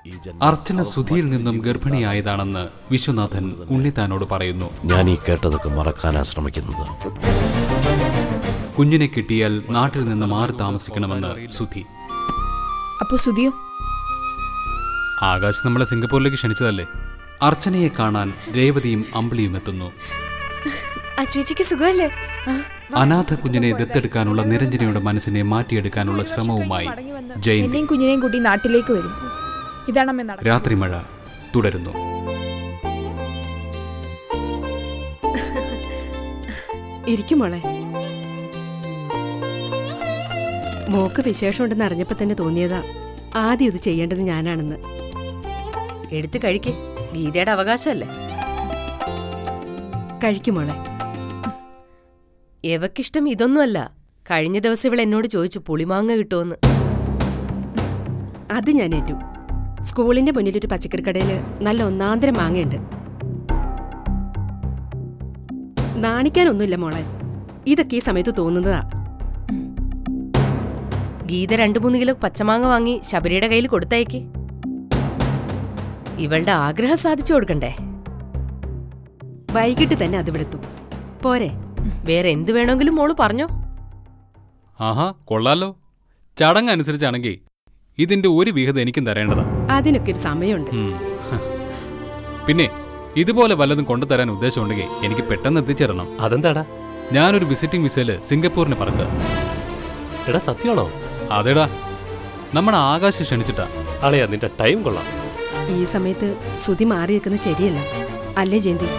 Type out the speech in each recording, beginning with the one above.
അർച്ചന സുധിയിൽ നിന്നും ഗർഭിണിയായതാണെന്ന് വിശ്വനാഥൻ ഉണ്ണിത്താനോട് പറയുന്നു ഞാൻ ഈ കേട്ടതൊക്കെ മറക്കാനാ ശ്രമിക്കുന്നത് കുഞ്ഞിനെ കിട്ടിയാൽ നാട്ടിൽ നിന്ന് മാറി താമസിക്കണമെന്ന് സുധി അപ്പൊ സുധിയോ ആകാശ് നമ്മളെ സിംഗപ്പൂരിലേക്ക് ക്ഷണിച്ചതല്ലേ അർച്ചനയെ കാണാൻ രേവതിയും അമ്പിളിയും എത്തുന്നു ആ ചേച്ചിക്ക് സുഖമല്ലേ അനാഥ കുഞ്ഞിനെ ദത്തെടുക്കാനുള്ള നിരഞ്ജനയുടെ മനസ്സിനെ മാറ്റിയെടുക്കാനുള്ള ശ്രമവുമായി ജയന്തി എന്നെയും കുഞ്ഞിനെയും കൂട്ടി നാട്ടിലേക്ക് വരും ഇതാണ് അമ്മ നട രാത്രി മഴ തുടരുന്നു ഇരിക്കും മോളെ മോക്ക് വിശേഷമുണ്ടെന്ന് അറിഞ്ഞപ്പോ തന്നെ തോന്നിയതാ ആദ്യം ഇത് ചെയ്യേണ്ടത് ഞാനാണെന്ന് എടുത്ത് കഴിക്ക് ഗീതയുടെ അവകാശമല്ലേ കഴിക്കും മോളെ എവക്കിഷ്ടം ഇതൊന്നുമല്ല കഴിഞ്ഞ ദിവസം ഇവൾ എന്നോട് ചോദിച്ചു പുളിമാങ്ങ കിട്ടുമെന്ന് അത് ഞാൻ ഏറ്റു സ്കൂളിന്റെ മുന്നിൽ ഒരു പച്ചക്കറി കടയിൽ നല്ല ഒന്നാന്തരം മാങ്ങയുണ്ട് നാണിക്കാനൊന്നുമില്ല മോളെ ഇതൊക്കെ ഈ സമയത്ത് തോന്നുന്നതാ ഗീത രണ്ടു മൂന്ന് കിലോ പച്ചമാങ്ങ വാങ്ങി ശബരിയുടെ കയ്യിൽ കൊടുത്തയക്ക് ഇവളുടെ ആഗ്രഹം സാധിച്ചു കൊടുക്കണ്ടേ വൈകിട്ട് തന്നെ അതിവിടെത്തും പോരെ വേറെ എന്ത് വേണമെങ്കിലും മോള് പറഞ്ഞോ ആഹാ കൊള്ളാലോ ചടങ്ങ് അനുസരിച്ചാണെങ്കിൽ ഇതിന്റെ ഒരു വിഹിതം എനിക്കും തരേണ്ടതാ അതിനൊക്കെ ഒരു സമയമുണ്ട് ഉം. പിന്നെ ഇതുപോലെ വല്ലതും കൊണ്ടുതരാൻ ഉദ്ദേശമുണ്ടെങ്കിൽ എനിക്ക് പെട്ടെന്ന് എത്തിച്ചേരണം അതെന്താടാ ഞാനൊരു വിസിറ്റിംഗ് വിസയില് സിംഗപ്പൂരിന് പറക്കുക എടാ സത്യമാണോ അതേടാ നമ്മുടെ ആകാശം ക്ഷണിച്ചിട്ടാ അളയാ നിന്റെ ടൈം കൊള്ളാം ഈ സമയത്ത് സുതി മാറി നിൽക്കുന്നത് ശരിയല്ല അല്ലേ ജയന്തി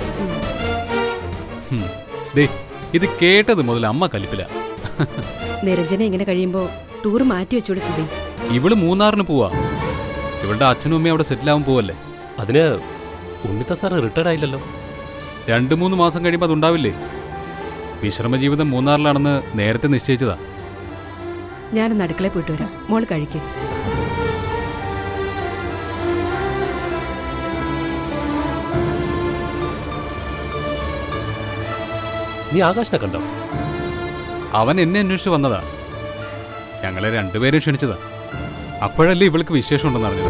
ഹും. ദേ ഇത് കേട്ടത് മുതൽ അമ്മ കലിപ്പില നിരഞ്ജന ഇങ്ങനെ കഴിയുമ്പോ ടൂർ മാറ്റി വെച്ചൂടെ സുതി ഇവള് മൂന്നാറിന് പോവാ ഇവളുടെ അച്ഛനും അമ്മയും അവിടെ സെറ്റിൽ ആവാൻ പോവല്ലേ അതിന് ഉണ്ണിത്ത സാറ് റിട്ടയർഡ് ആയില്ലല്ലോ രണ്ടു മൂന്ന് മാസം കഴിയുമ്പോൾ അതുണ്ടാവില്ലേ വിശ്രമ ജീവിതം മൂന്നാറിലാണെന്ന് നേരത്തെ നിശ്ചയിച്ചതാ ഞാനൊന്ന് അടുക്കളയിൽ പോയിട്ട് വരാം മോള് കഴിക്കും നീ ആകാശനെ കണ്ടോ അവൻ എന്നെ അന്വേഷിച്ച് വന്നതാ ഞങ്ങളെ രണ്ടുപേരെയും ക്ഷണിച്ചതാ അപ്പോഴല്ലേ ഇവൾക്ക് വിശേഷം ഉണ്ടെന്ന് അറിഞ്ഞത്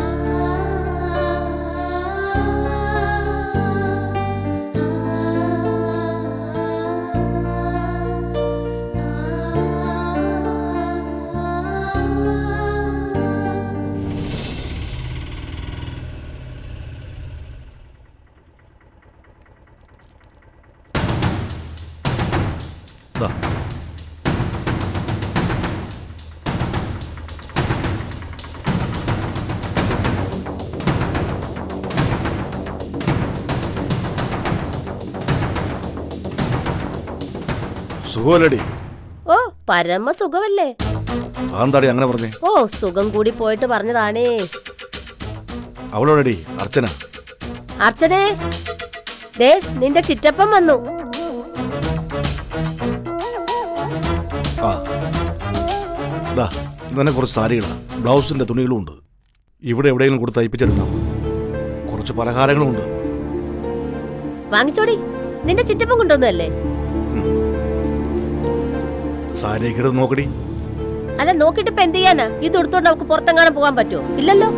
ദാ. സുഖമല്ലടി ഓ പരമ സുഖമല്ലേ ആന്താടി അങ്ങനെ പറഞ്ഞേ ഓ സുഖം കൂടി പോയിട്ട് പറഞ്ഞതാണേ അവളോടടി അർച്ചന അർച്ചനെ ദേ നിന്റെ ചിറ്റപ്പൻ വന്നു ആ ദാ ഇന്നെ കുറച്ച് സാരികളാണ് ബ്ലൗസിന്റെ തുണികളും ഉണ്ട് ഇവിടെ എവിടെയെങ്കിലും കൊടുത്ത് തയ്പ്പിച്ചെടുക്കണം കുറച്ച് പലഹാരങ്ങളും ഉണ്ട് വാങ്ങിച്ചോടി നിന്റെ ചിറ്റപ്പൻ കൊണ്ടുവന്നല്ലേ സാരിയൊക്കെ എടുത്ത് നോക്കടി അല്ല നോക്കിട്ട് ഇപ്പൊ എന്ത് ചെയ്യാനാ ഇത് എടുത്തോണ്ട് നമുക്ക് പുറത്തെങ്ങാനും പോകാൻ പറ്റുമോ ഇല്ലല്ലോ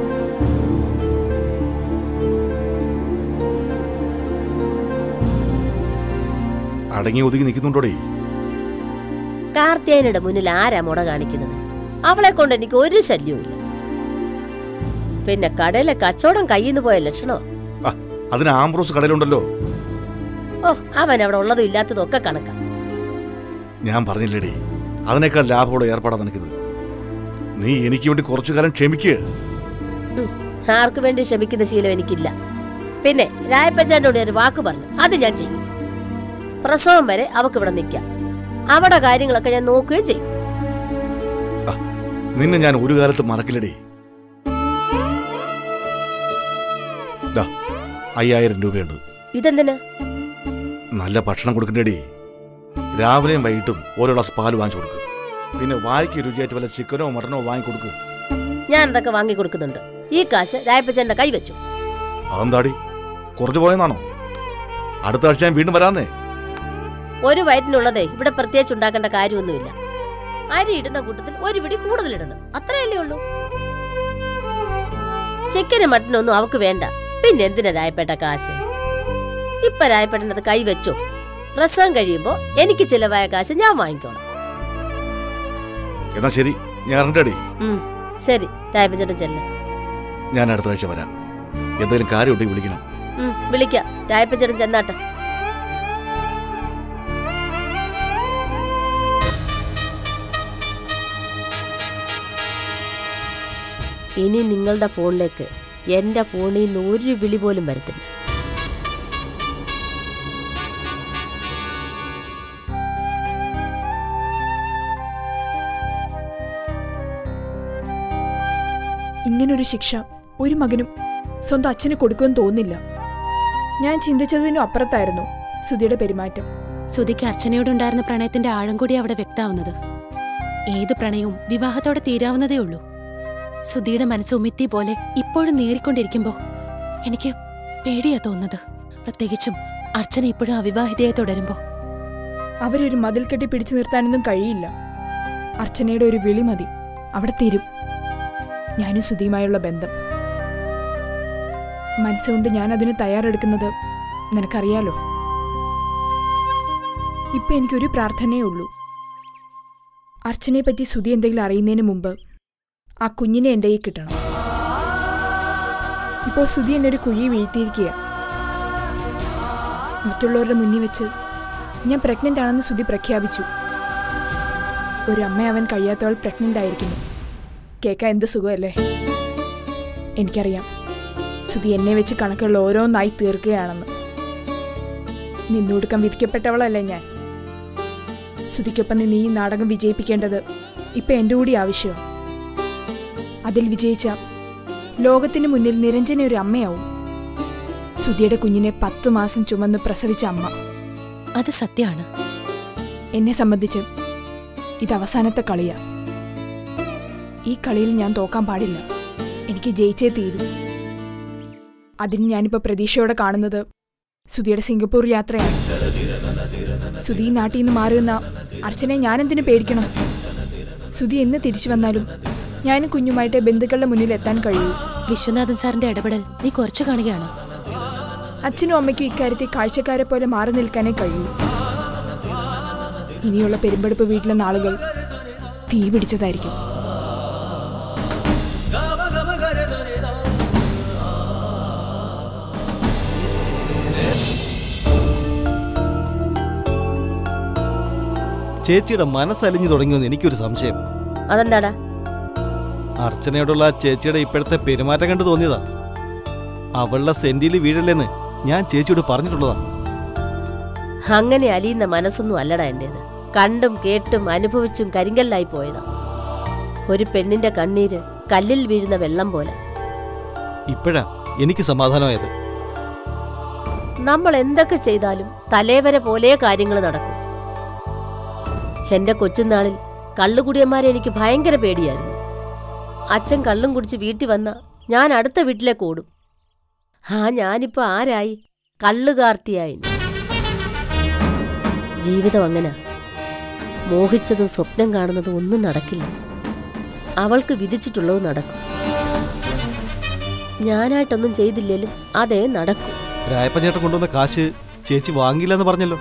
അടങ്ങി ഒതുങ്ങി നിൽക്കുന്നുണ്ടോടി കാർത്തിയായനയുടെ മുന്നിൽ ആരാ മുട കാണിക്കുന്നത് അവളെ കൊണ്ട് എനിക്ക് ഒരു ശല്യവും ഇല്ല പിന്നെ കടയിലെ കച്ചവടം കയ്യിൽ നിന്ന് പോയ ലക്ഷണോ ആ അതിന് ആംബ്രോസ് കടയിലുണ്ടല്ലോ ഓ അവൻ അവിടെ ഉള്ളതും ഇല്ലാത്തതും ഒക്കെ കണക്കാ ഞാൻ പറഞ്ഞില്ലേടി അതിനേക്കാൾ ലാഭമുള്ള ഏർപ്പാടാ നിനക്കിത് നീ എനിക്ക് വേണ്ടി കുറച്ചു കാലം ക്ഷമിക്ക് ഉം, ആർക്കു വേണ്ടി ക്ഷമിക്കുന്ന ശീലം എനിക്കില്ല പിന്നെ രായപ്പച്ചാനോട് ഒരു വാക്ക് പറഞ്ഞു അത് ഞാൻ ചെയ്യും പ്രസവം വരെ അവക്ക് ഇവിടെ നിൽക്കാം അവിടെ കാര്യങ്ങളൊക്കെ ഞാൻ നോക്കുകയും ചെയ്യും നിന്നെ ഞാൻ ഒരു കാലത്ത് മറക്കില്ലടി ദാ, അയ്യായിരം രൂപയുണ്ട് ഇതെന്തിനാ നല്ല ഭക്ഷണം കൊടുക്കണ്ടേടി രാവിലെയും വൈകിട്ടും ഓരോ ഗ്ലാസ് പാൽ വാങ്ങിച്ചു കൊടുക്ക് പിന്നെ വായിക്ക് രുചിയായിട്ട് വല്ല ചിക്കനോ മട്ടനോ വാങ്ങി കൊടുക്ക് ഞാൻ അതൊക്കെ വാങ്ങി കൊടുക്കുന്നുണ്ട് ഈ കാശ് രായപ്പച്ചാന്റെ കൈ വെച്ചു അതെന്താടി കുറച്ചു പോയെന്നാണോ അടുത്ത ആഴ്ച ഞാൻ വീണ്ടും വരാന്നേ ഒരു വയറ്റിനുള്ളതേ ഇവിടെ പ്രത്യേകിച്ച് ഉണ്ടാക്കേണ്ട കാര്യമൊന്നുമില്ല അരി ഇടുന്ന കൂട്ടത്തിൽ ഒരു പിടി കൂടുതൽ ഇടണം അത്രയല്ലേ ഉള്ളൂ ചിക്കനും മട്ടനൊന്നും അവക്ക് വേണ്ട പിന്നെ എന്തിനാ രായപ്പെട്ട കാശ് ഇപ്പൊ രായപ്പെട്ടത് കൈ വെച്ചോ പ്രസവം കഴിയുമ്പോ എനിക്ക് ചിലവായ കാശ് ഞാൻ വാങ്ങിക്കോളാം എന്നാ ശരി ഞാൻ ഇറങ്ങട്ടെടി ഉം, ശരി രായപ്പച്ചേട്ടൻ ചെല്ലാം ഞാൻ അടുത്ത ആഴ്ച വരാം എന്തെങ്കിലും കാര്യം ഉണ്ടെങ്കിൽ വിളിക്കണം ഉം, വിളിക്കാം രായപ്പച്ചേട്ടൻ ചെന്നാട്ടെ ഇനി നിങ്ങളുടെ ഫോണിലേക്ക് എന്റെ ഫോണിൽ നിന്ന് ഒരു വിളി പോലും വരത്തില്ല ഇങ്ങനൊരു ശിക്ഷ ഒരു മകനും സ്വന്തം അച്ഛന് കൊടുക്കുമെന്ന് തോന്നില്ല ഞാൻ ചിന്തിച്ചതിനും അപ്പുറത്തായിരുന്നു സുധിയുടെ പെരുമാറ്റം സുധിക്ക് അർച്ചനയോടുണ്ടായിരുന്ന പ്രണയത്തിന്റെ ആഴം കൂടി അവിടെ വ്യക്താവുന്നത് ഏത് പ്രണയവും വിവാഹത്തോടെ തീരാവുന്നതേ ഉള്ളൂ സുധിയുടെ മനസ്സ് ഉമിത്തി പോലെ ഇപ്പോഴും നേറിക്കൊണ്ടിരിക്കുമ്പോ എനിക്ക് പേടിയാ തോന്നുന്നത് പ്രത്യേകിച്ചും അർച്ചന ഇപ്പോഴും അവിവാഹിതയെ തുടരുമ്പോ അവരൊരു മതിൽ കെട്ടി പിടിച്ചു നിർത്താനൊന്നും കഴിയില്ല അർച്ചനയുടെ ഒരു വിളി മതി അവിടെ തീരും ഞാനും സുധിയുമായുള്ള ബന്ധം മനസ്സുകൊണ്ട് ഞാൻ അതിന് തയ്യാറെടുക്കുന്നത് നിനക്കറിയാലോ ഇപ്പൊ എനിക്കൊരു പ്രാർത്ഥനയേ ഉള്ളൂ അർച്ചനയെ പറ്റി സുധി എന്തെങ്കിലും അറിയുന്നതിന് മുമ്പ് ആ കുഞ്ഞിനെ എൻ്റെ കയ്യിൽ കിട്ടണം ഇപ്പോൾ സുധി എന്നെ ഒരു കുഴി വീഴ്ത്തിയിരിക്കുക മറ്റുള്ളവരുടെ മുന്നിൽ വെച്ച് ഞാൻ പ്രഗ്നന്റ് ആണെന്ന് സുധി പ്രഖ്യാപിച്ചു ഒരു അമ്മ അവൻ കഴിയാത്തവൾ പ്രഗ്നന്റ് ആയിരിക്കുന്നു കേൾക്കാൻ എന്ത് സുഖമല്ലേ എനിക്കറിയാം സുധി എന്നെ വെച്ച് കണക്കുള്ള ഓരോന്നായി തീർക്കുകയാണെന്ന് നിന്നൊടുക്കം വിധിക്കപ്പെട്ടവളല്ലേ ഞാൻ സുധിക്കൊപ്പം നിന്ന് ഈ നാടകം വിജയിപ്പിക്കേണ്ടത് ഇപ്പൊ എൻ്റെ കൂടി ആവശ്യമാണ് അതിൽ വിജയിച്ച ലോകത്തിന് മുന്നിൽ നിരഞ്ജന ഒരു അമ്മയാവും സുധിയുടെ കുഞ്ഞിനെ പത്ത് മാസം ചുമന്ന് പ്രസവിച്ച അമ്മ അത് സത്യമാണ് എന്നെ സംബന്ധിച്ച് ഇത് അവസാനത്തെ കളിയാ ഈ കളിയിൽ ഞാൻ തോക്കാൻ പാടില്ല എനിക്ക് ജയിച്ചേ തീരൂ അതിന് ഞാനിപ്പോൾ പ്രതീക്ഷയോടെ കാണുന്നത് സുധിയുടെ സിംഗപ്പൂർ യാത്രയാണ് സുധി ഈ നാട്ടിൽ നിന്ന് മാറുന്ന അർച്ചനെ ഞാനെന്തിനു പേടിക്കണം സുധി എന്ന് തിരിച്ചു വന്നാലും ഞാനും കുഞ്ഞുമായിട്ട് ബന്ധുക്കളുടെ മുന്നിൽ എത്താൻ കഴിയൂ വിശ്വനാഥൻ സാറിന്റെ ഇടപെടൽ നീ കുറച്ചു കാണുകയാണ് അച്ഛനും അമ്മയ്ക്കും ഇക്കാര്യത്തിൽ കാഴ്ചക്കാരെ പോലെ മാറി നിൽക്കാനേ കഴിയൂ ഇനിയുള്ള പെരുമ്പെടുപ്പ് വീട്ടിലെ നാളുകൾ തീ പിടിച്ചതായിരിക്കും ചേച്ചിയുടെ മനസ്സലിഞ്ഞു തുടങ്ങിയെന്ന് എനിക്കൊരു സംശയം അതെന്താടാ അർച്ചനയോടുള്ള ചേച്ചിയുടെ ഇപ്പോഴത്തെ പെരുമാറ്റം കണ്ടു തോന്നിയതാ അവളുടെ സെന്റിയിൽ വീഴല്ലെന്ന് ഞാൻ ചേച്ചിയോട് പറഞ്ഞിട്ടുള്ളതാ അങ്ങനെ അലിയുന്ന മനസ്സൊന്നും അല്ലടാ എന്റേത് കണ്ടും കേട്ടും അനുഭവിച്ചും കരിങ്കല്ലായി പോയതാ ഒരു പെണ്ണിന്റെ കണ്ണീര് കല്ലിൽ വീഴുന്ന വെള്ളം പോലെ ഇപ്പോഴാ എനിക്ക് സമാധാനമായത് നമ്മൾ എന്തൊക്കെ ചെയ്താലും തലേവരെ പോലെ കാര്യങ്ങൾ നടക്കും എന്റെ കൊച്ചുനാളിൽ കള്ളുകുടിയന്മാരെ എനിക്ക് ഭയങ്കര പേടിയായിരുന്നു അച്ഛൻ കള്ളും കുടിച്ച് വീട്ടിൽ വന്ന ഞാൻ അടുത്ത വീട്ടിലേക്ക് ഓടും ആ ഞാനിപ്പോ ആരായി കള്ളുകാർത്തിയായി ജീവിതം അങ്ങനെ മോഹിച്ചതും സ്വപ്നം കാണുന്നതും ഒന്നും നടക്കില്ല അവൾക്ക് വിധിച്ചിട്ടുള്ളത് നടക്കും ഞാനായിട്ടൊന്നും ചെയ്തില്ലേലും അതേ നടക്കും രായപ്പഞ്ചേട്ടൻ കൊണ്ടുവന്ന കാശ് ചേച്ചി വാങ്ങിയില്ല എന്ന് പറഞ്ഞല്ലോ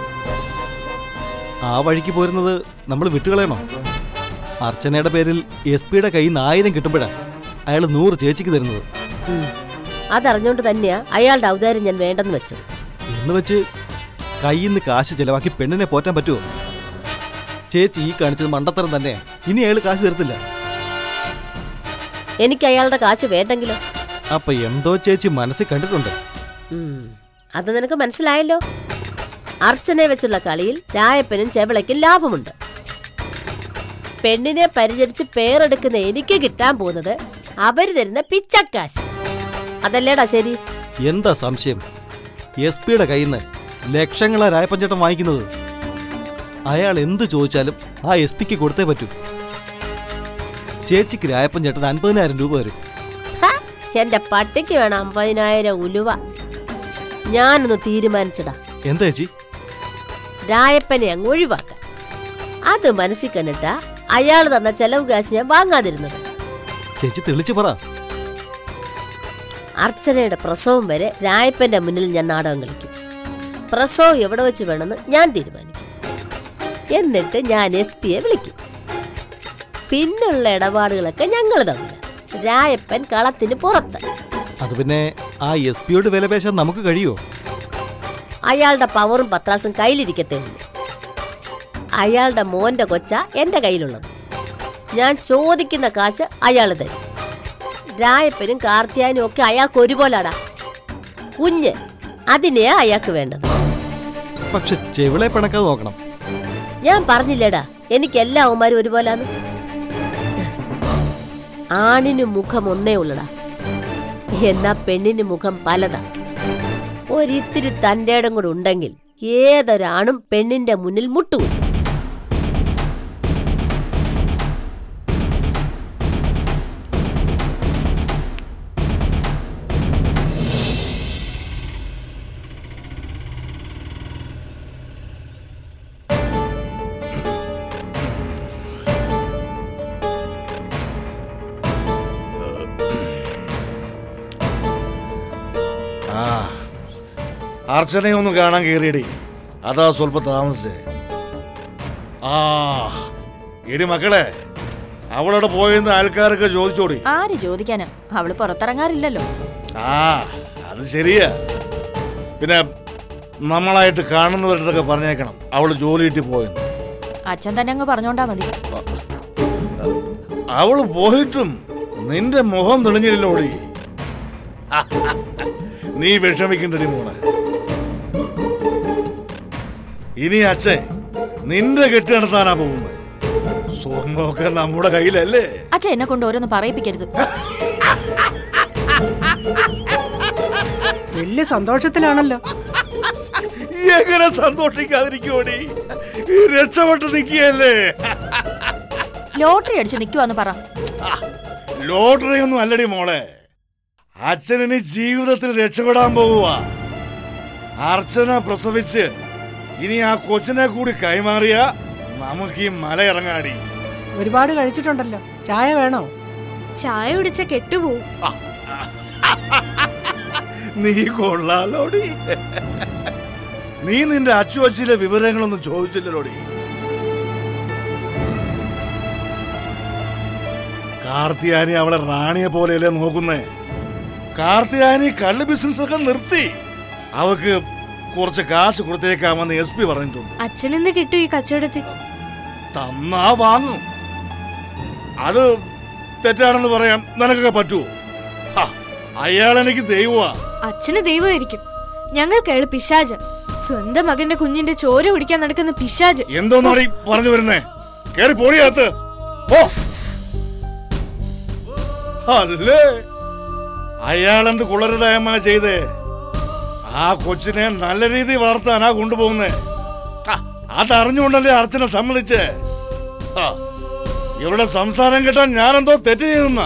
ആ വഴിക്ക് പോരുന്നത് നമ്മൾ വിട്ടുകളയണോ അർച്ചനയുടെ പേരിൽ എസ് പിയുടെ കയ്യിൽ നിന്ന് ആയിരം കിട്ടുമ്പോഴാ അയാൾ നൂറ് ചേച്ചിക്ക് തരുന്നത് ഉം. അതറിഞ്ഞുകൊണ്ട് തന്നെയാ അയാളുടെ ഔദാര്യം ഞാൻ വേണ്ടെന്ന് വെച്ചത് എന്ന് വെച്ച് കയ്യിൽ നിന്ന് കാശ് ചെലവാക്കി പെണ്ണിനെ പോറ്റാൻ പറ്റുമോ ചേച്ചി ഈ കാണിച്ചത് മണ്ടത്തരം തന്നെ ഇനി അയാൾ കാശ് തരത്തില്ല എനിക്ക് അയാളുടെ കാശ് വേണ്ടെങ്കിലോ അപ്പൊ എന്തോ ചേച്ചി മനസ്സിൽ കണ്ടിട്ടുണ്ട് ഉം. അത് നിനക്ക് മനസ്സിലായല്ലോ അർച്ചനെ വെച്ചുള്ള കളിയിൽ രായപ്പനും ചെവളയ്ക്കും ലാഭമുണ്ട് പെണ്ണിനെ പരിചരിച്ച് പേരെടുക്കുന്ന എനിക്ക് കിട്ടാൻ പോകുന്നത് അവര് തരുന്ന പിച്ചക്കാശ് അതല്ലേടാ ശരി എന്താ സംശയം എസ് പിയുടെ കയ്യിൽ നിന്ന് ലക്ഷങ്ങളാ രായപ്പഞ്ചേട്ടൻ വാങ്ങിക്കുന്നത് അയാൾ എന്ത് ചോദിച്ചാലും ആ എസ് പിക്ക് കൊടുത്തേ പറ്റൂ ചേച്ചിക്ക് രായപ്പഞ്ചേട്ടൻ അൻപതിനായിരം രൂപ തരും ഹ, എന്റെ പട്ടിക്ക് വേണം അമ്പതിനായിരം ഉലുവ ഞാനൊന്ന് തീരുമാനിച്ചടാ എന്താ ചേച്ചി രായപ്പനെ അങ്ങ് ഒഴിവാക്കാൻ അത് മനസ്സിൽ കണ്ടിട്ടാ അയാൾ തന്ന ചെലവ് കാശ് ഞാൻ വാങ്ങാതിരുന്നത് ചേച്ചി തെളിച്ചു പറ അർച്ചനയുടെ പ്രസവം വരെ രായപ്പന്റെ മുന്നിൽ ഞാൻ നാടകം കളിക്കും പ്രസവം എവിടെ വെച്ച് വേണമെന്ന് ഞാൻ തീരുമാനിക്കും എന്നിട്ട് ഞാൻ എസ് പിയെ വിളിക്കും പിന്നുള്ള ഇടപാടുകളൊക്കെ ഞങ്ങൾ തമ്മിൽ രായപ്പൻ കളത്തിന് പുറത്ത് അത് പിന്നെ ആ എസ് പിയോട് വിലപേശാൻ നമുക്ക് കഴിയോ അയാളുടെ പവറും പത്രാസും കയ്യിലിരിക്കത്തേ ഉള്ളൂ അയാളുടെ മോന്റെ കൊച്ച എന്റെ കയ്യിലുള്ളത് ഞാൻ ചോദിക്കുന്ന കാശ് അയാൾ തരും രായപ്പനും കാർത്തിയാനും ഒക്കെ അയാൾക്ക് ഒരുപോലാടാ കുഞ്ഞ് അതിനെയാ അയാൾക്ക് വേണ്ടത് പക്ഷെ ചെവിളെ പിണക്കാതെ നോക്കണം ഞാൻ പറഞ്ഞില്ലേടാ എനിക്ക് എല്ലാ അവന്മാരും ഒരുപോലാന്ന് ആണിന് മുഖം ഒന്നേ ഉള്ളടാ എന്നാ പെണ്ണിന് മുഖം പലതാ ഒരിത്തിരി തൻ്റെ ഇടം കൂടെ ഉണ്ടെങ്കിൽ ഏതൊരാണും പെണ്ണിന്റെ മുന്നിൽ മുട്ടുകുത്തും ആ അർച്ചനയെ ഒന്ന് കാണാൻ കയറിയടി അതാ സ്വല്പം താമസിച്ചേ ആ എടി മക്കളെ അവളോട് പോയെന്ന് ആൾക്കാരൊക്കെ ചോദിച്ചോടി ആര് ചോദിക്കാനാ അവള് പുറത്തിറങ്ങാറില്ലല്ലോ ആ അത് ശരിയാ പിന്നെ നമ്മളായിട്ട് കാണുന്നവരുടെ പറഞ്ഞേക്കണം അവള് ജോലി കിട്ടി പോയെന്ന് അച്ഛൻ തന്നെ അങ്ങ് പറഞ്ഞോണ്ടാ മതി അവള് പോയിട്ടും നിന്റെ മുഖം തെളിഞ്ഞില്ലോടി നീ വിഷമിക്കണ്ടടി മോളെ ഇനി അച്ഛൻ നിന്റെ കെട്ടി നടത്താനാ പോകുന്നത് സ്വർണ്ണമൊക്കെ നമ്മുടെ കയ്യിലല്ലേ അച്ഛൻ എന്നെ കൊണ്ട് ഓരോന്ന് പറയിപ്പിക്കരുത് വലിയ സന്തോഷത്തിലാണല്ലോ എങ്ങനെ സന്തോഷിക്കാതിരിക്കോടി രക്ഷപ്പെട്ട് നിൽക്കുകയല്ലേ ലോട്ടറി അടിച്ച് നിക്കുവാന്ന് പറ ലോട്ടറി ഒന്നും അല്ലടി മോളെ അച്ഛൻ ഇനി ജീവിതത്തിൽ രക്ഷപ്പെടാൻ പോവുക അർച്ചന പ്രസവിച്ച് ഇനി ആ കൊച്ചിനെ കൂടി കൈമാറിയ നമുക്ക് ഈ മല ഇറങ്ങാടി ഒരുപാട് കഴിച്ചിട്ടുണ്ടല്ലോ ചായ വേണോ ചായ കുടിച്ച കെട്ടുപോവും നീ കൊള്ളാലോടി നീ നിന്റെ അച്ചു അച്ചിലെ വിവരങ്ങളൊന്നും ചോദിച്ചില്ലല്ലോടി കാർത്തിയാനി അവളെ റാണിയെ പോലെയല്ലേ നോക്കുന്നേ കാർത്തിയാനി കള്ള് ബിസിനസ് ഒക്കെ നിർത്തി അവക്ക് കുറച്ച് കാശ് കൊടുത്തേക്കാമെന്ന് എസ് പി പറഞ്ഞിട്ടുണ്ട് അച്ഛനെന്ന് കിട്ടും ഈ കച്ചവടത്തിൽ തന്നാ വാങ്ങും അത് തെറ്റാണെന്ന് പറയാൻ നിനക്കൊക്കെ പറ്റുമോ ഹ, അയാൾ എനിക്ക് ദൈവമാ അച്ഛന് ദൈവമായിരിക്കും ഞങ്ങൾക്ക് അയാൾ പിശാജ് സ്വന്തം മകന്റെ കുഞ്ഞിന്റെ ചോര കുടിക്കാൻ നടക്കുന്ന പിശാജ് എന്തോന്നാണ് ഈ പറഞ്ഞു വരുന്നേ കേറി പോടിയകത്ത് ഓ അല്ലേ അയാളെന്ത് കുളരുതായ്മ ചെയ്തേ ആ കൊച്ചിനെ നല്ല രീതിയിൽ വളർത്താനാ കൊണ്ടുപോകുന്നേ ആ, അതറിഞ്ഞുകൊണ്ടല്ലേ അർച്ചന സമ്മതിച്ചേ ആ, ഇവിടെ സംസാരം കേട്ടാൻ ഞാനെന്തോ തെറ്റ് ചെയ്തെന്ന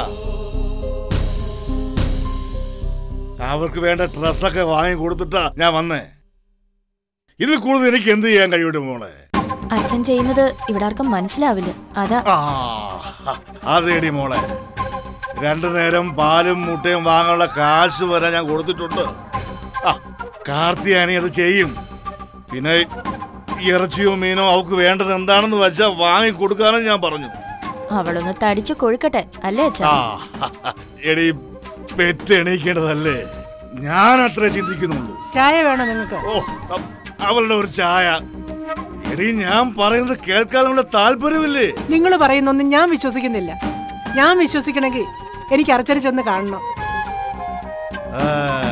അവർക്ക് വേണ്ട ഡ്രസ്സൊക്കെ വാങ്ങി കൊടുത്തിട്ടാ ഞാൻ വന്നേ ഇതിൽ കൂടുതൽ എനിക്ക് എന്ത് ചെയ്യാൻ കഴിയും മോളെ അച്ഛൻ ചെയ്യുന്നത് ഇവിടെ ആർക്കും മനസ്സിലാവില്ല അതാ ആ അതേടി മോളെ രണ്ടു നേരം പാലും മുട്ടയും വാങ്ങാനുള്ള കാശ് വരെ ഞാൻ കൊടുത്തിട്ടുണ്ട് ആ കാർത്തിയാനി അത് ചെയ്യും പിന്നെ ഇറച്ചിയോ മീനോ അവക്ക് വേണ്ടത് എന്താണെന്ന് വെച്ചാൽ വാങ്ങി കൊടുക്കാനും ഞാൻ പറഞ്ഞു അവളൊന്ന് തടിച്ചു കൊഴുക്കട്ടെ അല്ലേ അച്ഛാ ആ എടി പെറ്റ് എണീക്കേണ്ടതല്ലേ ഞാൻ അത്ര ചിന്തിക്കുന്നുള്ളൂ ചായ വേണോ നിങ്ങൾക്ക് ഓ അ- അവളുടെ ഒരു ചായ എടി ഞാൻ പറയുന്നത് കേൾക്കാനുള്ള താല്പര്യമില്ലേ നിങ്ങൾ പറയുന്നൊന്നും ഞാൻ വിശ്വസിക്കുന്നില്ല ഞാൻ വിശ്വസിക്കണമെങ്കിൽ എനിക്ക് അർച്ചന ചെന്ന് കാണണം ആ.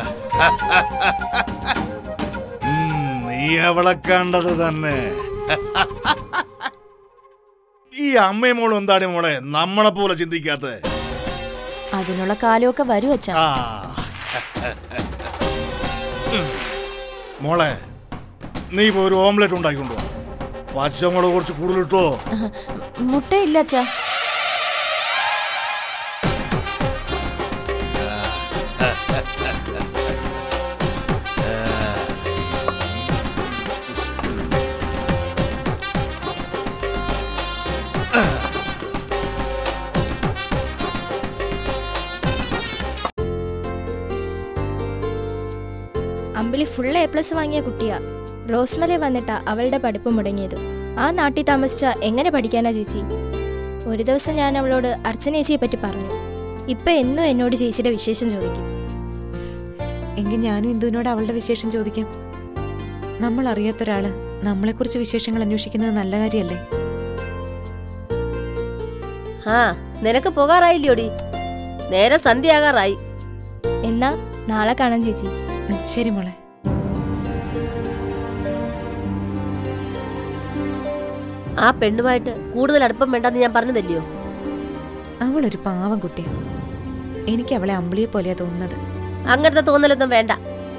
ഉം, നീ അവളെ കണ്ടത് തന്നെ ഈ അമ്മയും മോളും എന്താണ് മോളെ നമ്മളെ പോലെ ചിന്തിക്കാത്ത അതിനുള്ള കാലമൊക്കെ വരും അച്ഛാ ആ ഉം. മോളെ നീ ഇപ്പൊ ഒരു ഓംലെറ്റ് ഉണ്ടാക്കിക്കൊണ്ടോ പച്ചമുളക് കുറച്ച് കൂടുതലിട്ടോ മുട്ടയില്ല അച്ഛാ അമ്പിളി ഫുൾ എ പ്ലസ് വാങ്ങിയ കുട്ടിയാ റോസ്മലെ വന്നിട്ടാ അവളുടെ പഠിപ്പ് മുടങ്ങിയത് ആ നാട്ടിൽ താമസിച്ച എങ്ങനെ പഠിക്കാനാ ചേച്ചി ഒരു ദിവസം ഞാൻ അവളോട് അർച്ചന ചേച്ചിയെ പറ്റി പറഞ്ഞു ഇപ്പൊ എന്നും എന്നോട് ചേച്ചിയുടെ വിശേഷം ചോദിക്കും എങ്കിൽ ഞാനും ഇന്ദുവിനോട് അവളുടെ വിശേഷം ചോദിക്കാം നമ്മൾ അറിയാത്തൊരാള് നമ്മളെക്കുറിച്ച് വിശേഷങ്ങൾ അന്വേഷിക്കുന്നത് നല്ല കാര്യമല്ലേ ആ നിനക്ക് പോകാറായില്ലോടി നേരെ സന്ധ്യയാകാറായി എന്നാ നാളെ കാണാം ചേച്ചി ഉം, ശരി മോളെ ആ പെണ്ണുമായിട്ട് കൂടുതൽ അടുപ്പം വേണ്ടെന്ന് ഞാൻ പറഞ്ഞതല്ലയോ അവളൊരു പാവം കുട്ടിയാണ് എനിക്ക് അവളെ അമ്പിളിയെ പോലെയാ തോന്നുന്നത് അങ്ങനത്തെ തോന്നലൊന്നും വേണ്ട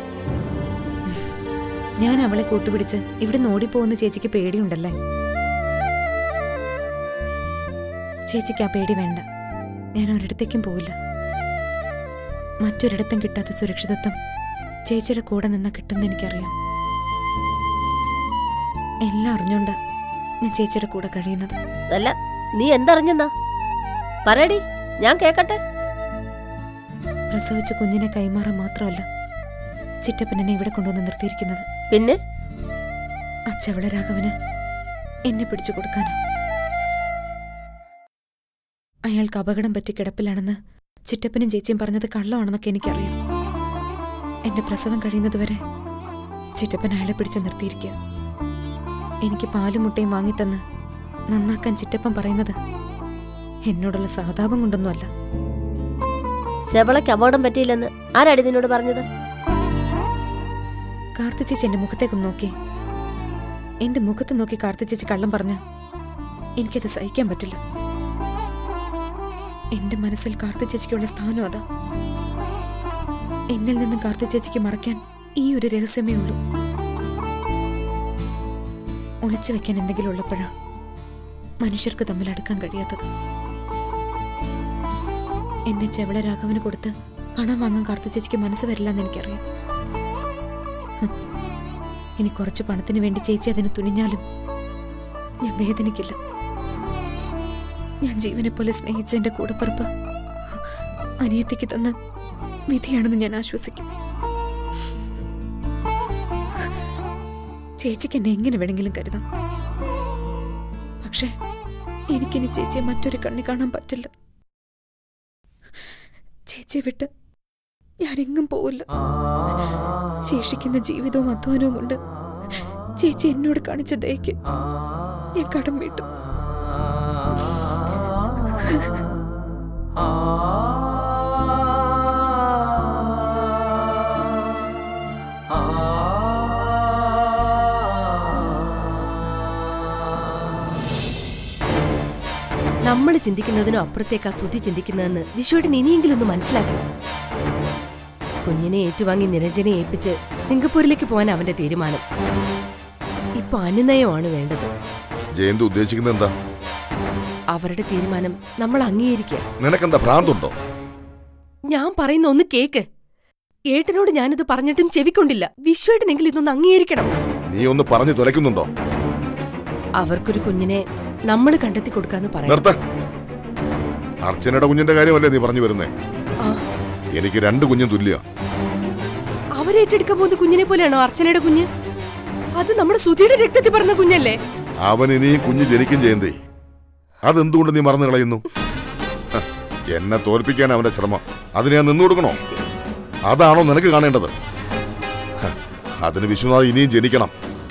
ഞാൻ അവളെ കൂട്ടുപിടിച്ച് ഇവിടെ ഓടിപ്പോകുന്ന ചേച്ചിക്ക് പേടിയുണ്ടല്ലേ ചേച്ചിക്ക് ആ പേടി വേണ്ട ഞാൻ ഒരിടത്തേക്കും പോവില്ല മറ്റൊരിടത്തും കിട്ടാത്ത സുരക്ഷിതത്വം ചേച്ചിയുടെ കൂടെ നിന്ന് കിട്ടുമെന്ന് എനിക്കറിയാം എല്ലാം അറിഞ്ഞോണ്ടാ ഞാൻ ചേച്ചിയുടെ കൂടെ കഴിയുന്നത് അല്ല നീ എന്തറിഞ്ഞെന്നാ പറയടി ഞാൻ കേക്കട്ടെ പ്രസവിച്ച കുഞ്ഞിനെ കൈമാറാൻ മാത്രമല്ല ചിറ്റപ്പനെ ഇവിടെ കൊണ്ടുവന്ന് നിർത്തിയിരിക്കുന്നത് പിന്നെ അച്ചവള രാഘവന് എന്നെ പിടിച്ചു കൊടുക്കാനാ അയാൾക്ക് അപകടം പറ്റി കിടപ്പിലാണെന്ന് ചിറ്റപ്പനും ചേച്ചിയും പറഞ്ഞത് കള്ളമാണെന്നൊക്കെ എനിക്കറിയാം എന്റെ പ്രസവം കഴിയുന്നതുവരെ ചിറ്റപ്പൻ അയാളെ പിടിച്ച് നിർത്തിയിരിക്കുക എനിക്ക് പാലും മുട്ടയും വാങ്ങിത്തന്ന് നന്നാക്കാൻ ചിറ്റപ്പൻ പറയുന്നത് എന്നോടുള്ള സഹതാപം കൊണ്ടൊന്നുമല്ല ശബളയ്ക്ക് അപകടം പറ്റിയില്ലെന്ന് ആരാടി നിന്നോട് പറഞ്ഞത് കാർത്തി ചേച്ചി എന്റെ മുഖത്തേക്കൊന്ന് നോക്കി എന്റെ മുഖത്ത് നോക്കി കാർത്തി ചേച്ചി കള്ളം പറഞ്ഞ എനിക്കത് സഹിക്കാൻ പറ്റില്ല എന്റെ മനസ്സിൽ കാർത്തി ചേച്ചിക്കുള്ള സ്ഥാനം അതാ എന്നിൽ നിന്നും കാർത്തി ചേച്ചിക്ക് മറയ്ക്കാൻ ഈ ഒരു രഹസ്യമേ ഉള്ളൂ ഒളിച്ചു വെക്കാൻ എന്തെങ്കിലും ഉള്ളപ്പോഴാ മനുഷ്യർക്ക് തമ്മിൽ അടുക്കാൻ കഴിയാത്തത് എന്നെ ചെവള രാഘവന് കൊടുത്ത് പണം വാങ്ങാൻ കാർത്തി ചേച്ചിക്ക് മനസ്സ് വരില്ലെന്ന് എനിക്കറിയാം ഹ്. ഇനി കുറച്ച് പണത്തിന് വേണ്ടി ചേച്ചി അതിന് തുനിഞ്ഞാലും ഞാൻ വേദനിക്കില്ല ഞാൻ ജീവനെ പോലെ സ്നേഹിച്ച എന്റെ കൂടപ്പറപ്പ് അനിയത്തിക്ക് തന്ന വിധിയാണെന്ന് ഞാൻ ആശ്വസിക്കും ചേച്ചിക്ക് എന്നെ എങ്ങനെ വേണമെങ്കിലും കരുതാം പക്ഷേ എനിക്കിനി ചേച്ചിയെ മറ്റൊരു കണ്ണി കാണാൻ പറ്റില്ല ചേച്ചിയെ വിട്ട് ഞാനെങ്ങും പോവില്ല ശേഷിക്കുന്ന ജീവിതവും അധ്വാനവും കൊണ്ട് ചേച്ചി എന്നോട് കാണിച്ച ദയക്ക് ഞാൻ കടം വീട്ടും നമ്മൾ ചിന്തിക്കുന്നതിനും അപ്പുറത്തേക്കാ സുധി ചിന്തിക്കുന്നതെന്ന് വിശ്വട്ടൻ ഇനിയെങ്കിലും ഒന്ന് മനസ്സിലാക്കണം കുഞ്ഞിനെ ഏറ്റുവാങ്ങി നിരഞ്ജനെ ഏൽപ്പിച്ച് സിംഗപ്പൂരിലേക്ക് പോകാൻ അവന്റെ തീരുമാനം ഇപ്പൊ അനുനയമാണ് വേണ്ടത് ജയന്ത് ഉദ്ദേശിക്കുന്നത് എന്താ അവരുടെ തീരുമാനം നമ്മൾ അംഗീകരിക്കുക നിനക്കെന്താ ഭ്രാന്തുണ്ടോ ഞാൻ പറയുന്ന ഒന്ന് കേക്ക് ഏട്ടനോട് ഞാനിത് പറഞ്ഞിട്ടും ചെവിക്കൊണ്ടില്ല വിശ്വേട്ടനെങ്കിലും ഇതൊന്ന് അംഗീകരിക്കണം നീ ഒന്ന് പറഞ്ഞു തുലയ്ക്കുന്നുണ്ടോ അവർക്കൊരു കുഞ്ഞിനെ നമ്മൾ കണ്ടെത്തി കൊടുക്കാന്ന് പറയാം നിർത്ത അർച്ചനയുടെ കുഞ്ഞിന്റെ കാര്യമല്ലേ നീ പറഞ്ഞു വരുന്നേ ആ, എനിക്ക് രണ്ട് കുഞ്ഞും തുല്യ അവരേറ്റെടുക്കാൻ പോകുന്ന കുഞ്ഞിനെ പോലെയാണോ അർച്ചനയുടെ കുഞ്ഞ് അത് നമ്മുടെ സുധിയുടെ രക്തത്തിൽ പറഞ്ഞ കുഞ്ഞല്ലേ അവൻ ഇനിയും കുഞ്ഞ് ജനിക്കും ജയന്തേ അതെന്തുകൊണ്ട് നീ മറന്നു കളയുന്നു ഹ, എന്നെ തോൽപ്പിക്കാൻ അവന്റെ ശ്രമം അതിന് ഞാൻ നിന്നു കൊടുക്കണോ അതാണോ നിനക്ക് കാണേണ്ടത് ഹ, അതിന് വിശ്വനാഥ് ഇനിയും ജനിക്കണം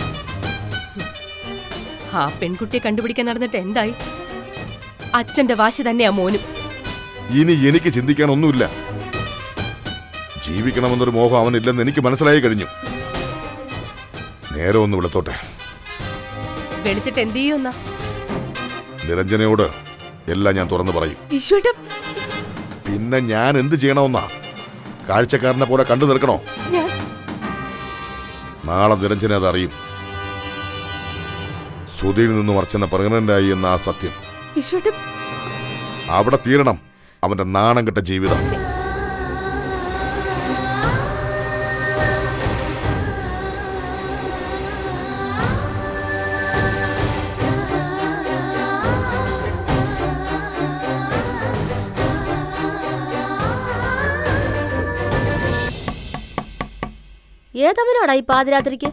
ആ പെൺകുട്ടിയെ കണ്ടുപിടിക്കാൻ നടന്നിട്ട് എന്തായി അച്ഛന്റെ വാശി തന്നെയാ മോനും ഇനി എനിക്ക് ചിന്തിക്കാൻ ഒന്നുമില്ല ജീവിക്കണമെന്നൊരു മോഹം അവനില്ലെന്ന് എനിക്ക് മനസ്സിലായി കഴിഞ്ഞു നേരെ ഒന്ന് വിളത്തോട്ടെ വെളുത്തിട്ട് എന്ത് ചെയ്യുമെന്നാ നിരഞ്ജനയോട് എല്ലാം ഞാൻ തുറന്നു പറയും വിശ്വേട്ട പിന്നെ ഞാൻ എന്ത് ചെയ്യണമെന്നാ കാഴ്ചക്കാരനെ പോലെ കണ്ടു നിൽക്കണോ ഞാൻ നാളെ നിരഞ്ജന അത് അറിയും സുധിയിൽ നിന്നും അർച്ചന പ്രഗ്നന്റ് ആയി എന്ന ആ സത്യം വിശ്വേട്ട അവിടെ തീരണം അവന്റെ നാണം കെട്ട ജീവിതം ഏതവനോടാ ഈ പാതിരാത്രിക്ക്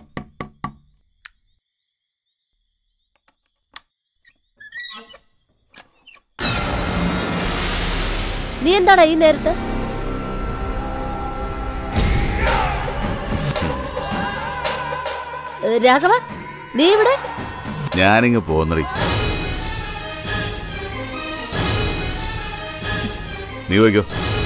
നീ എന്താടാ ഈ നേരത്ത് ഏ, രാഘവ നീ ഇവിടെ ഞാനിങ്ങ് പോന്നടി നീ പോയിക്കോ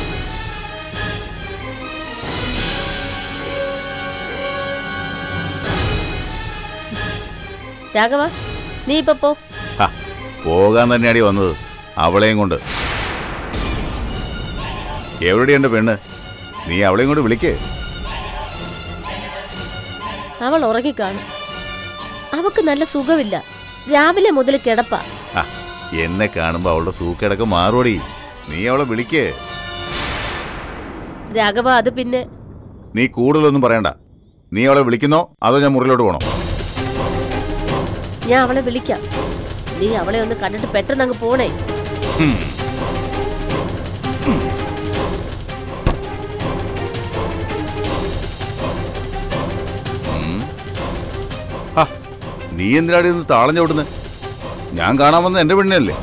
രാഘവ നീ ഇപ്പൊ പോ ആ, പോകാൻ തന്നെയാടി വന്നത് അവളെയും കൊണ്ട് എവിടെയാ എന്റെ പെണ്ണ് നീ അവളെയും കൊണ്ട് വിളിക്കേ അവൾ ഉറങ്ങിക്കാണും അവക്ക് നല്ല സുഖമില്ല രാവിലെ മുതൽ കിടപ്പാ ആ, എന്നെ കാണുമ്പോ അവളുടെ സൂക്കേടൊക്കെ മാറുവടി നീ അവളെ വിളിക്കേ രാഘവ അത് പിന്നെ നീ കൂടുതലൊന്നും പറയണ്ട നീ അവളെ വിളിക്കുന്നോ അതോ ഞാൻ മുറിയിലോട്ട് പോണോ ഞാൻ അവളെ വിളിക്കാം നീ അവളെ ഒന്ന് കണ്ടിട്ട് പെട്ടെന്ന് അങ്ങ് പോണേ ഹും. ഉം. ആ, നീ എന്തിനാടി നിന്ന് താളം ചവിട്ടുന്നത് ഞാൻ കാണാൻ വന്ന എന്റെ പെണ്ണല്ലേ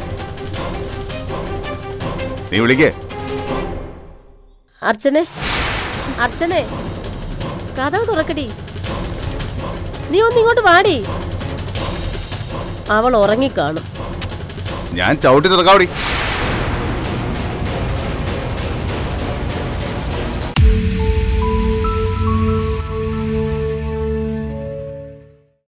നീ വിളിക്കേ അർച്ചനെ അർച്ചനെ കഥവ് തുറക്കടി നീ ഒന്ന് ഇങ്ങോട്ട് വാടി അവൾ ഉറങ്ങിക്കാണും ഞാൻ ചവിട്ടി തുറക്കാവടി